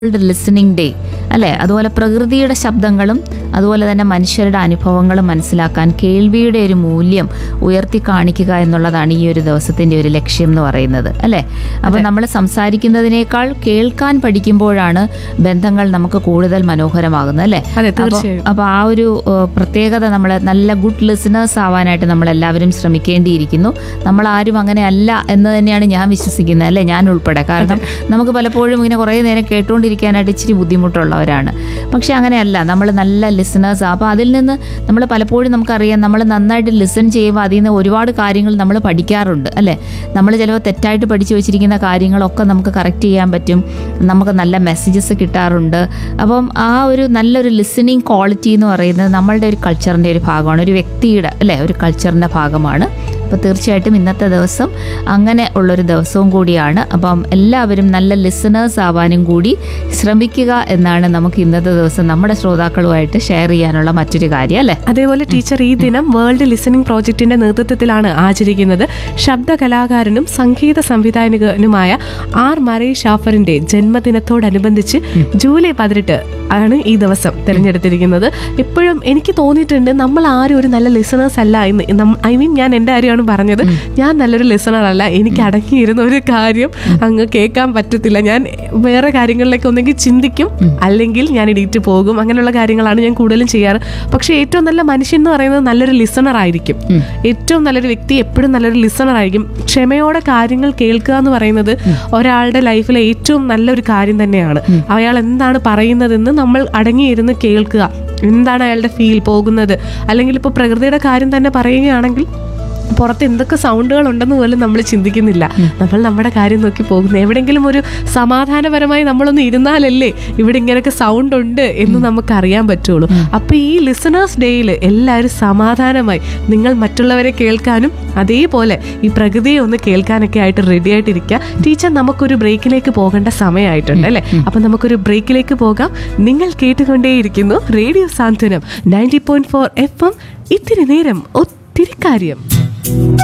world listening day അല്ലേ അതുപോലെ പ്രകൃതിയുടെ ശബ്ദങ്ങളും അതുപോലെ തന്നെ മനുഷ്യരുടെ അനുഭവങ്ങളും മനസ്സിലാക്കാൻ കേൾവിയുടെ ഒരു മൂല്യം ഉയർത്തി കാണിക്കുക എന്നുള്ളതാണ് ഈ ഒരു ദിവസത്തിന്റെ ഒരു ലക്ഷ്യം എന്ന് പറയുന്നത് അല്ലേ അപ്പൊ നമ്മൾ സംസാരിക്കുന്നതിനേക്കാൾ കേൾക്കാൻ പഠിക്കുമ്പോഴാണ് ബന്ധങ്ങൾ നമുക്ക് കൂടുതൽ മനോഹരമാകുന്നത് അല്ലേ അതെ അപ്പൊ- തീർച്ചയായും അപ്പൊ ആ ഒരു ഏഹ്, പ്രത്യേകത നമ്മൾ നല്ല ഗുഡ് ലിസണേഴ്സ് ആവാനായിട്ട് നമ്മൾ എല്ലാവരും ശ്രമിക്കേണ്ടിയിരിക്കുന്നു നമ്മൾ ആരും അങ്ങനെ അല്ല എന്ന് തന്നെയാണ് ഞാൻ വിശ്വസിക്കുന്നത് അല്ലേ ഞാൻ ഉൾപ്പെടെ കാരണം നമുക്ക് പലപ്പോഴും ഇങ്ങനെ കുറേ നേരം കേട്ടുകൊണ്ടിരിക്കാനായിട്ട് ഇച്ചിരി ബുദ്ധിമുട്ടുള്ളവരാണ് പക്ഷെ അങ്ങനെയല്ല നമ്മൾ നല്ല ലിസണേഴ്സ് അപ്പോൾ അതിൽ നിന്ന് നമ്മൾ പലപ്പോഴും നമുക്കറിയാം നമ്മൾ നന്നായിട്ട് ലിസൺ ചെയ്യുമ്പോൾ അതിൽ നിന്ന് ഒരുപാട് കാര്യങ്ങൾ നമ്മൾ പഠിക്കാറുണ്ട് അല്ലേ നമ്മൾ ചിലപ്പോൾ തെറ്റായിട്ട് പഠിച്ചു വെച്ചിരിക്കുന്ന കാര്യങ്ങളൊക്കെ നമുക്ക് കറക്റ്റ് ചെയ്യാൻ പറ്റും നമുക്ക് നല്ല മെസ്സേജസ് കിട്ടാറുണ്ട് അപ്പം ആ ഒരു നല്ലൊരു ലിസണിങ് ക്വാളിറ്റി എന്ന് പറയുന്നത് നമ്മളുടെ ഒരു കൾച്ചറിൻ്റെ ഒരു ഭാഗമാണ് ഒരു വ്യക്തിയുടെ അല്ലേ ഒരു കൾച്ചറിൻ്റെ ഭാഗമാണ് അപ്പോൾ തീർച്ചയായിട്ടും ഇന്നത്തെ ദിവസം അങ്ങനെ ഉള്ളൊരു ദിവസവും കൂടിയാണ് അപ്പം എല്ലാവരും നല്ല ലിസണേഴ്സ് ആവാനും കൂടി ശ്രമിക്കുക എന്നാണ് നമുക്ക് ഇന്നത്തെ ദിവസം നമ്മുടെ ശ്രോതാക്കളുമായിട്ട് ഷെയർ ചെയ്യാനുള്ള മറ്റൊരു കാര്യം അല്ലേ അതേപോലെ ടീച്ചർ ഈ ദിനം വേൾഡ് ലിസണിംഗ് പ്രോജക്റ്റിന്റെ നേതൃത്വത്തിലാണ് ആചരിക്കുന്നത് ശബ്ദ കലാകാരനും സംഗീത സംവിധായകനുമായ ആർ മറൈ ഷാഫറിന്റെ ജന്മദിനത്തോടനുബന്ധിച്ച് ജൂലൈ പതിനെട്ട് ആണ് ഈ ദിവസം തിരഞ്ഞെടുത്തിരിക്കുന്നത് എപ്പോഴും എനിക്ക് തോന്നിയിട്ടുണ്ട് നമ്മൾ ആരും ഒരു നല്ല ലിസണേഴ്സ് അല്ല എന്ന് ഐ മീൻ ഞാൻ എൻ്റെ കാര്യമാണ് പറഞ്ഞത് ഞാൻ നല്ലൊരു ലിസണർ അല്ല എനിക്ക് അടങ്ങിയിരുന്ന ഒരു കാര്യം അങ്ങ് കേൾക്കാൻ പറ്റത്തില്ല ഞാൻ വേറെ കാര്യങ്ങളിലേക്ക് ഒന്നെങ്കിൽ ചിന്തിക്കും അല്ലെങ്കിൽ ഞാൻ ഇടീറ്റ് പോകും അങ്ങനെയുള്ള കാര്യങ്ങളാണ് ഞാൻ കൂടുതലും ചെയ്യാറ് പക്ഷേ ഏറ്റവും നല്ല മനുഷ്യൻ എന്ന് പറയുന്നത് നല്ലൊരു ലിസണർ ആയിരിക്കും ഏറ്റവും നല്ലൊരു വ്യക്തി എപ്പോഴും നല്ലൊരു ലിസണർ ആയിരിക്കും ക്ഷമയോടെ കാര്യങ്ങൾ കേൾക്കുക എന്ന് പറയുന്നത് ഒരാളുടെ ലൈഫിലെ ഏറ്റവും നല്ലൊരു കാര്യം തന്നെയാണ് അയാൾ എന്താണ് പറയുന്നതെന്ന് നമ്മൾ അടങ്ങിയിരുന്ന് കേൾക്കുക എന്താണ് അയാളുടെ ഫീൽ പോകുന്നത് അല്ലെങ്കിൽ ഇപ്പോൾ പ്രകൃതിയുടെ കാര്യം തന്നെ പറയുകയാണെങ്കിൽ പുറത്ത് എന്തൊക്കെ സൗണ്ടുകൾ ഉണ്ടെന്ന് പോലും നമ്മൾ ചിന്തിക്കുന്നില്ല നമ്മൾ നമ്മുടെ കാര്യം നോക്കി പോകുന്നു എവിടെയെങ്കിലും ഒരു സമാധാനപരമായി നമ്മളൊന്ന് ഇരുന്നാലല്ലേ ഇവിടെ ഇങ്ങനെയൊക്കെ സൗണ്ട് ഉണ്ട് എന്ന് നമുക്ക് അറിയാൻ പറ്റുള്ളൂ അപ്പൊ ഈ ലിസണേഴ്സ് ഡേയിൽ എല്ലാവരും സമാധാനമായി നിങ്ങൾ മറ്റുള്ളവരെ കേൾക്കാനും അതേപോലെ ഈ പ്രകൃതിയെ ഒന്ന് കേൾക്കാനൊക്കെ ആയിട്ട് റെഡി ആയിട്ടിരിക്കുക ടീച്ചർ നമുക്കൊരു ബ്രേക്കിലേക്ക് പോകേണ്ട സമയമായിട്ടുണ്ട് അല്ലേ അപ്പൊ നമുക്കൊരു ബ്രേക്കിലേക്ക് പോകാം നിങ്ങൾ കേട്ടുകൊണ്ടേയിരിക്കുന്നു radio Santhwanam ninety point four F M ഇത്തിരി നേരം ഒത്തിരി കാര്യം